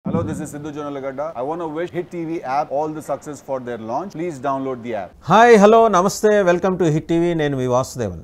Hello, this is Sidhu Jonalagada. I want to wish Hit TV app all the success for their launch. Please download the app. Hi hello నమస్తే welcome to hit TV నేను మీ వాసుదేవన్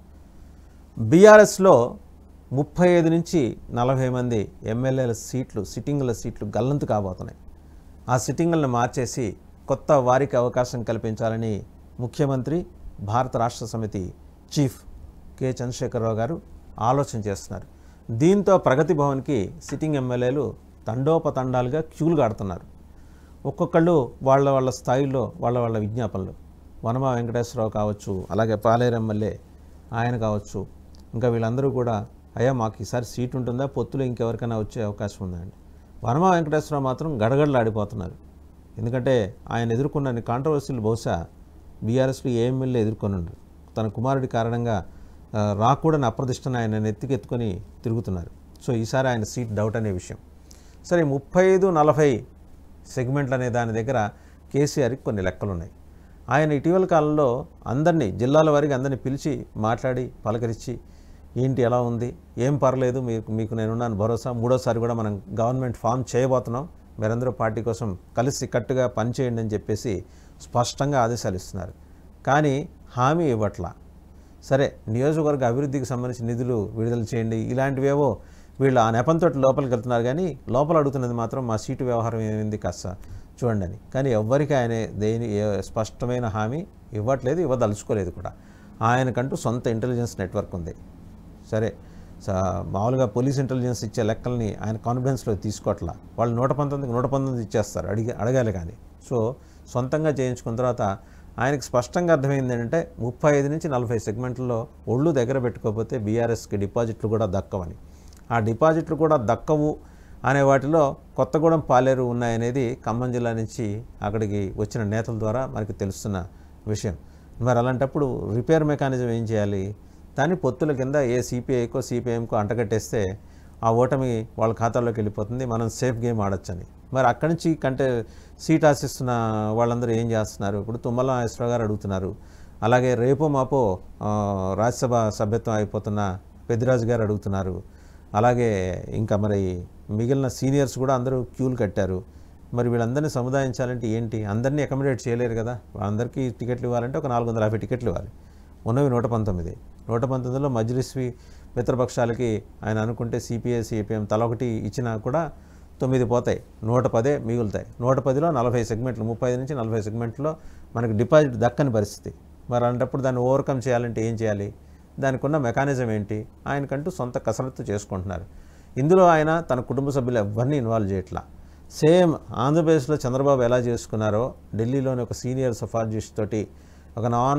బీఆర్ఎస్లో ముప్పై ఐదు నుంచి నలభై మంది ఎమ్మెల్యేల సీట్లు సిట్టింగుల సీట్లు గల్లంతు కాబోతున్నాయి ఆ సిట్టింగులను మార్చేసి కొత్త వారికి అవకాశం కల్పించాలని ముఖ్యమంత్రి భారత రాష్ట్ర సమితి చీఫ్ కె చంద్రశేఖరరావు గారు ఆలోచన చేస్తున్నారు దీంతో ప్రగతి భవన్కి సిట్టింగ్ ఎమ్మెల్యేలు తండోపతండాలుగా క్యూలు కడుతున్నారు ఒక్కొక్కళ్ళు వాళ్ళ వాళ్ళ స్థాయిలో వాళ్ళ వాళ్ళ విజ్ఞాపనలు వనమా వెంకటేశ్వరరావు కావచ్చు అలాగే పాలేరు ఎమ్మెల్యే ఆయన కావచ్చు ఇంకా వీళ్ళందరూ కూడా అయ్యా మాకు ఈసారి సీట్ ఉంటుందా పొత్తులు ఇంకెవరికైనా వచ్చే అవకాశం ఉందా అండి వనమా వెంకటేశ్వరరావు మాత్రం గడగడలాడిపోతున్నారు ఎందుకంటే ఆయన ఎదుర్కొన్న కాంట్రవర్సీలు బహుశా బీఆర్ఎస్లో ఏ ఎమ్మెల్యే ఎదుర్కొని ఉండరు తన కుమారుడి కారణంగా ఆ, రాకూడని అప్రదిష్టను ఆయన నెత్తికెత్తుకొని తిరుగుతున్నారు సో ఈసారి ఆయన సీట్ డౌట్ అనే విషయం సరే ముప్పై ఐదు నలభై సెగ్మెంట్లు అనే దాని దగ్గర కేసీఆర్కి కొన్ని లెక్కలు ఉన్నాయి ఆయన ఇటీవల కాలంలో అందరినీ జిల్లాల వారికి అందరినీ పిలిచి మాట్లాడి పలకరించి ఏంటి ఎలా ఉంది ఏం పర్లేదు మీకు మీకు నేనున్నాను భరోసా మూడోసారి కూడా మనం గవర్నమెంట్ ఫామ్ చేయబోతున్నాం మీరందరూ పార్టీ కోసం కలిసి కట్టుగా పనిచేయండి అని చెప్పేసి స్పష్టంగా ఆదేశాలు ఇస్తున్నారు కానీ హామీ ఇవ్వట్లా సరే నియోజకవర్గ అభివృద్ధికి సంబంధించిన నిధులు విడుదల చేయండి ఇలాంటివేవో వీళ్ళు ఆ నెపంతో లోపలికి వెళ్తున్నారు కానీ లోపల అడుగుతున్నది మాత్రం మా సీటు వ్యవహారం ఏమైంది కాస్త చూడండి అని కానీ ఎవ్వరికి ఆయన దేని ఏ స్పష్టమైన హామీ ఇవ్వట్లేదు ఇవ్వదలుచుకోలేదు కూడా ఆయనకంటూ సొంత ఇంటెలిజెన్స్ నెట్వర్క్ ఉంది సరే స- మామూలుగా పోలీస్ ఇంటెలిజెన్స్ ఇచ్చే లెక్కల్ని ఆయన కాన్ఫిడెన్స్లో తీసుకోవట్లా వాళ్ళు నూట పంతొమ్మిదికి నూట పంతొమ్మిది ఇచ్చేస్తారు అడిగి అడగాలి కానీ సో సొంతంగా చేయించుకున్న తర్వాత ఆయనకు స్పష్టంగా అర్థమైంది ఏంటంటే ముప్పై ఐదు నుంచి నలభై సెగ్మెంట్లలో ఒళ్ళు దగ్గర పెట్టుకోకపోతే బీఆర్ఎస్కి డిపాజిట్లు కూడా దక్కవని ఆ డిపాజిట్లు కూడా దక్కవు అనే వాటిలో కొత్తగూడెం పాలేరు ఉన్నాయనేది ఖమ్మం జిల్లా నుంచి అక్కడికి వచ్చిన నేతల ద్వారా మనకి తెలుస్తున్న విషయం మరి అలాంటప్పుడు రిపేర్ మెకానిజం ఏం చేయాలి దాన్ని పొత్తుల కింద ఏ సిపిఐకో సిపిఎంకో అంటగట్టేస్తే ఆ ఓటమి వాళ్ళ ఖాతాలోకి వెళ్ళిపోతుంది మనం సేఫ్ గేమ్ ఆడొచ్చని మరి అక్కడి నుంచి కంటే సీట్ ఆశిస్తున్న వాళ్ళందరూ ఏం చేస్తున్నారు ఇప్పుడు తుమ్మల నాగేశ్వరరావు గారు అడుగుతున్నారు అలాగే రేపో మాపో ఆ, రాజ్యసభ సభ్యత్వం అయిపోతున్న పెద్దిరాజు గారు అడుగుతున్నారు అలాగే ఇంకా మరి మిగిలిన సీనియర్స్ కూడా అందరూ క్యూలు కట్టారు మరి వీళ్ళందరినీ సముదాయించాలంటే ఏంటి అందరినీ అకామిడేట్ చేయలేరు కదా అందరికీ టికెట్లు ఇవ్వాలంటే ఒక నాలుగు వందల యాభై టికెట్లు ఇవ్వాలి ఉన్నవి నూట పంతొమ్మిది నూట పంతొమ్మిదిలో మజ్లిస్వి మిత్రపక్షాలకి ఆయన అనుకుంటే సిపిఐ సిపిఎం తల ఒకటి ఇచ్చినా కూడా తొమ్మిది పోతాయి నూట పదే మిగులుతాయి నూట పదిలో నలభై సెగ్మెంట్లు ముప్పై ఐదు నుంచి నలభై సెగ్మెంట్లో మనకు డిపాజిట్ దక్కని పరిస్థితి మరి అలాంటప్పుడు దాన్ని ఓవర్కమ్ చేయాలంటే ఏం చేయాలి దానికి ఉన్న మెకానిజం ఏంటి ఆయనకంటూ సొంత కసరత్తు చేసుకుంటున్నారు ఇందులో ఆయన తన కుటుంబ సభ్యులు ఎవరిని ఇన్వాల్వ్ చేయట్లా సేమ్ ఆంధ్రప్రదేశ్లో చంద్రబాబు ఎలా చేసుకున్నారో ఢిల్లీలోని ఒక సీనియర్ సఫాలజిస్ట్ తోటి ఒక నాన్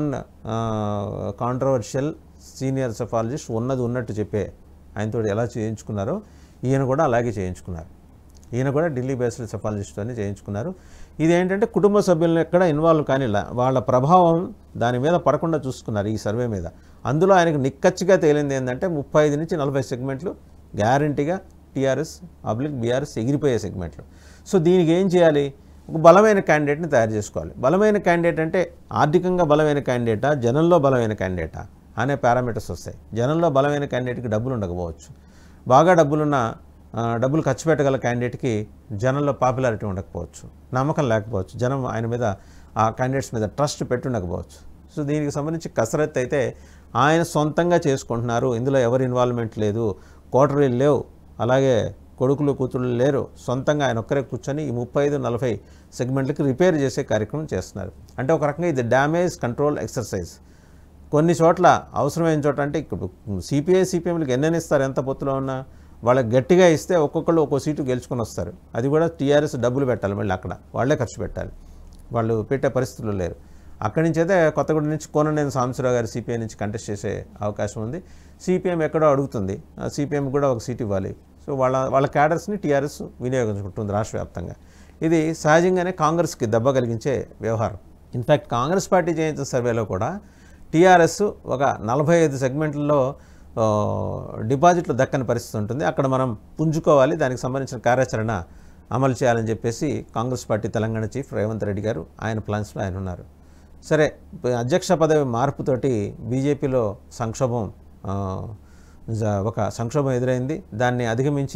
కాంట్రవర్షియల్ సీనియర్ సఫాలజిస్ట్ ఉన్నది ఉన్నట్టు చెప్పే ఆయనతో ఎలా చేయించుకున్నారో ఈయన కూడా అలాగే చేయించుకున్నారు ఈయన కూడా ఢిల్లీ బేస్డ్ సెఫాలజిస్ట్తోనే చేయించుకున్నారు ఇదేంటంటే కుటుంబ సభ్యులను ఎక్కడ ఇన్వాల్వ్ కానిలా వాళ్ళ ప్రభావం దాని మీద పడకుండా చూసుకున్నారు ఈ సర్వే మీద అందులో ఆయనకు నిక్కచ్చిగా తేలింది ఏంటంటే ముప్పై ఐదు నుంచి నలభై సెగ్మెంట్లు గ్యారంటీగా టీఆర్ఎస్ పబ్లిక్ బీఆర్ఎస్ ఎగిరిపోయే సెగ్మెంట్లు సో దీనికి ఏం చేయాలి ఒక బలమైన క్యాండిడేట్ని తయారు చేసుకోవాలి బలమైన క్యాండిడేట్ అంటే ఆర్థికంగా బలమైన క్యాండిడేటా జనంలో బలమైన క్యాండిడేటా అనే పారామీటర్స్ వస్తాయి జనంలో బలమైన క్యాండిడేట్కి డబ్బులు ఉండకపోవచ్చు బాగా డబ్బులున్న ఆ, డబ్బులు ఖర్చు పెట్టగల క్యాండిడేట్కి జనంలో పాపులారిటీ ఉండకపోవచ్చు నమ్మకం లేకపోవచ్చు జనం ఆయన మీద ఆ క్యాండిడేట్స్ మీద ట్రస్ట్ పెట్టుండకపోవచ్చు సో దీనికి సంబంధించి కసరత్తు అయితే ఆయన సొంతంగా చేసుకుంటున్నారు ఇందులో ఎవరి ఇన్వాల్వ్మెంట్ లేదు కోటరీలు లేవు అలాగే కొడుకులు కూతుళ్ళు లేరు సొంతంగా ఆయన ఒక్కరే కూర్చొని ఈ ముప్పై ఐదు నలభై సెగ్మెంట్లకి రిపేర్ చేసే కార్యక్రమం చేస్తున్నారు అంటే ఒక రకంగా ఇది డ్యామేజ్ కంట్రోల్ ఎక్సర్సైజ్ కొన్ని చోట్ల అవసరమైన చోట అంటే ఇప్పుడు సిపిఐ సిపిఎంలకు ఎన్నెన్ని ఇస్తారు ఎంత పొత్తులో ఉన్నా వాళ్ళకి గట్టిగా ఇస్తే ఒక్కొక్కళ్ళు ఒక్కో సీటు గెలుచుకొని వస్తారు అది కూడా టీఆర్ఎస్ డబ్బులు పెట్టాలి మళ్ళీ అక్కడ వాళ్ళే ఖర్చు పెట్టాలి వాళ్ళు పెట్టే పరిస్థితులు లేరు అక్కడి నుంచి అయితే కొత్తగూడెం నుంచి కోననేని సాంబశివరావు గారు సిపిఐ నుంచి కంటెస్ట్ చేసే అవకాశం ఉంది సిపిఎం ఎక్కడో అడుగుతుంది సిపిఎం కూడా ఒక సీట్ ఇవ్వాలి సో వాళ్ళ వాళ్ళ క్యాడర్స్ని టీఆర్ఎస్ వినియోగించుకుంటుంది రాష్ట్ర వ్యాప్తంగా ఇది సహజంగానే కాంగ్రెస్కి దెబ్బ కలిగించే వ్యవహారం ఇన్ఫ్యాక్ట్ కాంగ్రెస్ పార్టీ చేయించిన సర్వేలో కూడా టీఆర్ఎస్ ఒక నలభై ఐదు సెగ్మెంట్లలో ఆ, డిపాజిట్లు దక్కని పరిస్థితి ఉంటుంది అక్కడ మనం పుంజుకోవాలి దానికి సంబంధించిన కార్యాచరణ అమలు చేయాలని చెప్పేసి కాంగ్రెస్ పార్టీ తెలంగాణ చీఫ్ రేవంత్ రెడ్డి గారు ఆయన ప్లాన్స్లో ఆయన ఉన్నారు సరే ఇప్పుడు అధ్యక్ష పదవి మార్పుతోటి బీజేపీలో సంక్షోభం ఆ, జ- ఒక సంక్షోభం ఎదురైంది దాన్ని అధిగమించి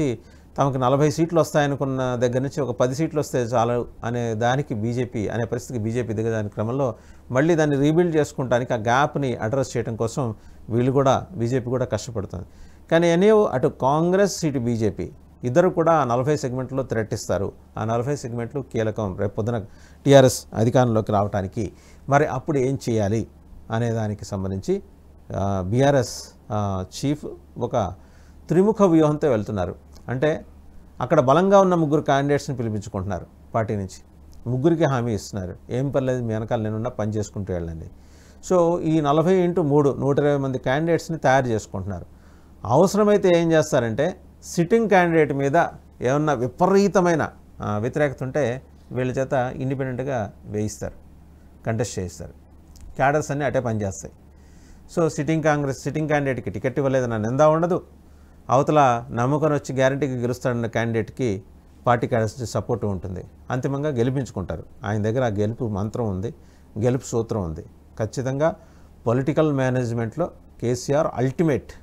తమకు నలభై సీట్లు వస్తాయనుకున్న దగ్గర నుంచి ఒక పది సీట్లు వస్తే చాలు అనే దానికి బీజేపీ అనే పరిస్థితికి బీజేపీ దిగదాని క్రమంలో మళ్ళీ దాన్ని రీబిల్డ్ చేసుకుంటానికి ఆ గ్యాప్ని అడ్రస్ చేయడం కోసం వీళ్ళు కూడా బీజేపీ కూడా కష్టపడుతుంది కానీ ఎనీ అటు కాంగ్రెస్ ఇటు బీజేపీ ఇద్దరు కూడా ఆ నలభై సెగ్మెంట్లో థ్రెట్ ఇస్తారు ఆ నలభై సెగ్మెంట్లు కీలకం రేపు పొద్దున టీఆర్ఎస్ అధికారంలోకి రావడానికి మరి అప్పుడు ఏం చేయాలి అనే దానికి సంబంధించి బీఆర్ఎస్ చీఫ్ ఒక త్రిముఖ వ్యూహంతో వెళ్తున్నారు అంటే అక్కడ బలంగా ఉన్న ముగ్గురు క్యాండిడేట్స్ని పిలిపించుకుంటున్నారు పార్టీ నుంచి ముగ్గురికి హామీ ఇస్తున్నారు ఏం పర్లేదు మీ వెనకాల నేనున్నా పని చేసుకుంటూ వెళ్ళండి సో ఈ నలభై ఇంటూ మూడు నూట ఇరవై మంది క్యాండిడేట్స్ని తయారు చేసుకుంటున్నారు అవసరమైతే ఏం చేస్తారంటే సిట్టింగ్ క్యాండిడేట్ మీద ఏమన్నా విపరీతమైన ఆ, వ్యతిరేకత ఉంటే వీళ్ళ చేత ఇండిపెండెంట్గా వేయిస్తారు కంటెస్ట్ చేయిస్తారు క్యాడర్స్ అన్నీ అటే పనిచేస్తాయి సో సిట్టింగ్ కాంగ్రెస్ సిట్టింగ్ క్యాండిడేట్కి టికెట్ ఇవ్వలేదన్న నిందా ఉండదు అవతల నమ్మకం వచ్చి గ్యారంటీకి గెలుస్తాడన్న క్యాండిడేట్కి పార్టీ క్యాడర్స్ నుంచి సపోర్ట్ ఉంటుంది అంతిమంగా గెలిపించుకుంటారు ఆయన దగ్గర ఆ గెలుపు మంత్రం ఉంది గెలుపు సూత్రం ఉంది ఖచ్చితంగా పొలిటికల్ మేనేజ్మెంట్లో కేసీఆర్ అల్టిమేట్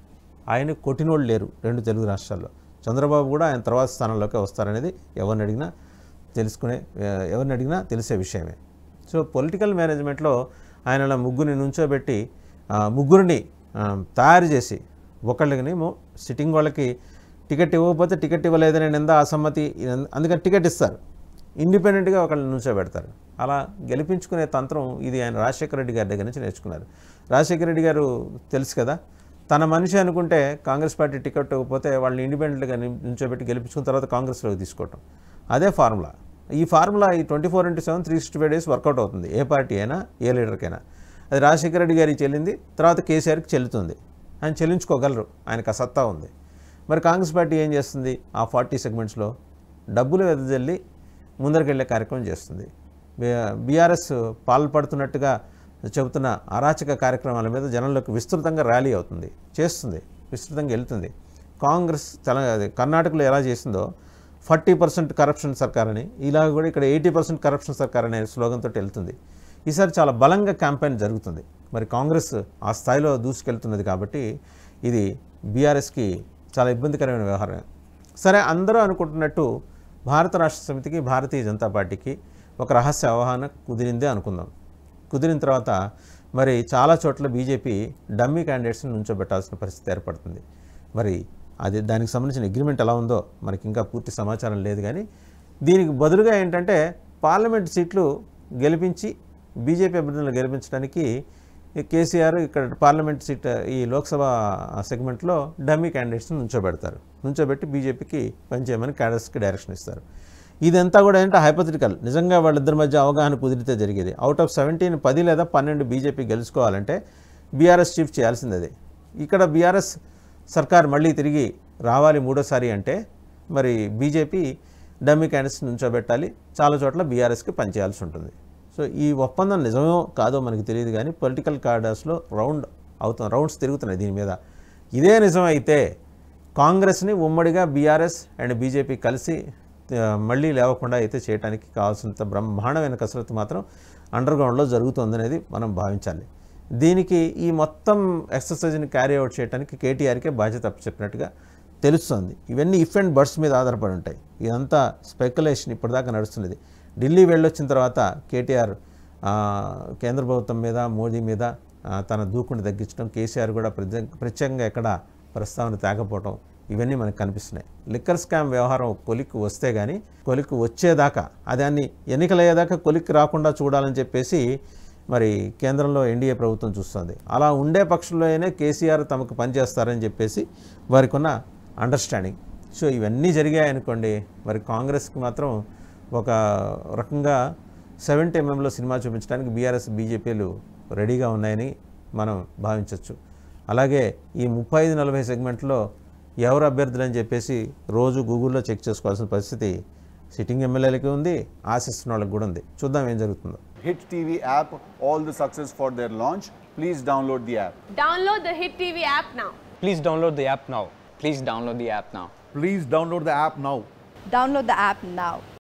ఆయన కొట్టినోళ్ళు లేరు రెండు తెలుగు రాష్ట్రాల్లో చంద్రబాబు కూడా ఆయన తర్వాత స్థానంలోకి వస్తారనేది ఎవరిని అడిగినా తెలుసుకునే ఎవరిని అడిగినా తెలిసే విషయమే సో పొలిటికల్ మేనేజ్మెంట్లో ఆయన అలా ముగ్గురిని నుంచోబెట్టి ఆ, ముగ్గురిని ఆ, తయారు చేసి ఒకళ్ళకి సిట్టింగ్ వాళ్ళకి టికెట్ ఇవ్వకపోతే టికెట్ ఇవ్వలేదని నింద అసమ్మతి ఇదం- అందుకని టికెట్ ఇస్తారు ఇండిపెండెంట్గా ఒకళ్ళని నుంచోబెడతారు అలా గెలిపించుకునే తంత్రం ఇది ఆయన రాజశేఖర రెడ్డి గారి దగ్గర నుంచి నేర్చుకున్నారు రాజశేఖర రెడ్డి గారు తెలుసు కదా తన మనిషి అనుకుంటే కాంగ్రెస్ పార్టీ టికెట్ ఇవ్వకపోతే వాళ్ళని ఇండిపెండెంట్గా ని- నుంచోబెట్టి గెలిపించుకున్న తర్వాత కాంగ్రెస్లోకి తీసుకోవటం అదే ఫార్ములా ఈ ఫార్ములా ఈ twenty four into seven three sixty five days work out అవుతుంది ఏ పార్టీ అయినా ఏ లీడర్కైనా అది రాజశేఖర రెడ్డి గారికి చెల్లింది తర్వాత కేసీఆర్కి చెల్లుతుంది ఆయన చెల్లించుకోగలరు ఆయనకు ఆ సత్తా ఉంది మరి కాంగ్రెస్ పార్టీ ఏం చేస్తుంది ఆ ఫార్టీ సెగ్మెంట్స్లో డబ్బులు వెదజల్లి ముందరికెళ్ళే కార్యక్రమం చేస్తుంది బీఆర్ఎస్ పాల్పడుతున్నట్టుగా చెబుతున్న అరాచక కార్యక్రమాల మీద జనంలోకి విస్తృతంగా ర్యాలీ అవుతుంది చేస్తుంది విస్తృతంగా వెళ్తుంది కాంగ్రెస్ తెల అది కర్ణాటకలో ఎలా చేసిందో ఫార్టీ పర్సెంట్ కరప్షన్ సర్కార్ అని ఇలా కూడా ఇక్కడ ఎయిటీ పర్సెంట్ కరప్షన్ సర్కార్ అనే స్లోగన్తో వెళ్తుంది ఈసారి చాలా బలంగా క్యాంపెయిన్ జరుగుతుంది మరి కాంగ్రెస్ ఆ స్థాయిలో దూసుకెళ్తున్నది కాబట్టి ఇది బీఆర్ఎస్కి చాలా ఇబ్బందికరమైన వ్యవహారం సరే అందరూ అనుకుంటున్నట్టు భారత రాష్ట్ర సమితికి భారతీయ జనతా పార్టీకి ఒక రహస్య అవగాహన కుదిరిందే అనుకుందాం కుదిరిన తర్వాత మరి చాలా చోట్ల బీజేపీ డమ్మీ క్యాండిడేట్స్ని నుంచోబెట్టాల్సిన పరిస్థితి ఏర్పడుతుంది మరి అది దానికి సంబంధించిన అగ్రిమెంట్ ఎలా ఉందో మనకి ఇంకా పూర్తి సమాచారం లేదు కానీ దీనికి బదులుగా ఏంటంటే పార్లమెంట్ సీట్లు గెలిపించి బీజేపీ అభ్యర్థులను గెలిపించడానికి ఈ కేసీఆర్ ఇక్కడ పార్లమెంట్ సీట్ ఈ లోక్సభ సెగ్మెంట్లో డమ్మీ క్యాండిడేట్స్ని నుంచోబెడతారు నుంచోబెట్టి బీజేపీకి పనిచేయమని క్యాడర్స్కి డైరెక్షన్ ఇస్తారు ఇదంతా కూడా ఏంటంటే హైపోథెటికల్ నిజంగా వాళ్ళిద్దరి మధ్య అవగాహన కుదిరితే జరిగేది అవుట్ ఆఫ్ సెవెంటీన్ పది లేదా పన్నెండు బీజేపీ గెలుచుకోవాలంటే బీఆర్ఎస్ చీఫ్ చేయాల్సింది అది ఇక్కడ బీఆర్ఎస్ సర్కార్ మళ్ళీ తిరిగి రావాలి మూడోసారి అంటే మరి బీజేపీ డమ్మీ క్యాండిడేట్స్ నుంచోబెట్టాలి చాలా చోట్ల బీఆర్ఎస్కి పనిచేయాల్సి ఉంటుంది సో ఈ ఒప్పందం నిజమో కాదో మనకు తెలియదు కానీ పొలిటికల్ కార్డర్స్లో రౌండ్ అవుతున్న రౌండ్స్ తిరుగుతున్నాయి దీని మీద ఇదే నిజమైతే కాంగ్రెస్ని ఉమ్మడిగా బీఆర్ఎస్ అండ్ బీజేపీ కలిసి ఆ, మళ్ళీ లేవకుండా అయితే చేయడానికి కావాల్సినంత బ్రహ్మాండమైన కసరత్తు మాత్రం అండర్ గ్రౌండ్లో జరుగుతుందనేది మనం భావించాలి దీనికి ఈ మొత్తం ఎక్సర్సైజ్ని క్యారీ అవుట్ చేయడానికి కేటీఆర్కే బాధ్యత చెప్పినట్టుగా తెలుస్తుంది ఇవన్నీ ఇఫ్ అండ్ బర్డ్స్ మీద ఆధారపడి ఉంటాయి ఇదంతా స్పెక్యులేషన్ ఇప్పటిదాకా నడుస్తున్నది ఢిల్లీ వెళ్ళొచ్చిన తర్వాత కేటీఆర్ ఆ, కేంద్ర ప్రభుత్వం మీద మోదీ మీద ఆ, తన దూకుని తగ్గించడం కేసీఆర్ కూడా ప్రత్యేక ప్రత్యేకంగా ఎక్కడ ప్రస్తావన తేకపోవడం ఇవన్నీ మనకు కనిపిస్తున్నాయి లిక్కర్ స్కామ్ వ్యవహారం కొలిక్కి వస్తే కానీ కొలిక్కి వచ్చేదాకా అదాన్ని ఎన్నికలయ్యేదాకా కొలిక్కి రాకుండా చూడాలని చెప్పేసి మరి కేంద్రంలో ఎన్డీఏ ప్రభుత్వం చూస్తుంది అలా ఉండే పక్షంలోనే కేసీఆర్ తమకు పనిచేస్తారని చెప్పేసి వారికి ఉన్న అండర్స్టాండింగ్ సో ఇవన్నీ జరిగాయనుకోండి మరి కాంగ్రెస్కి మాత్రం ఒక రకంగా సెవెంటీ ఎంఎంలో సినిమా చూపించడానికి బీఆర్ఎస్ బీజేపీలు రెడీగా ఉన్నాయని మనం భావించవచ్చు అలాగే ఈ ముప్పై ఐదు నలభై సెగ్మెంట్లో ఎవరు అభ్యర్థులు అని చెప్పేసి రోజు గూగుల్లో చెక్ చేసుకోవాల్సిన పరిస్థితి సిట్టింగ్ ఎమ్మెల్యేలకి ఉంది ఆశిస్తున్న వాళ్ళకి కూడా ఉంది చూద్దాం ఏం జరుగుతుందో Hit TV app, all the success for their launch. Please download the app. Download the Hit TV app now. Please download the app now. Please download the app now. Please download the app now. Download the app now.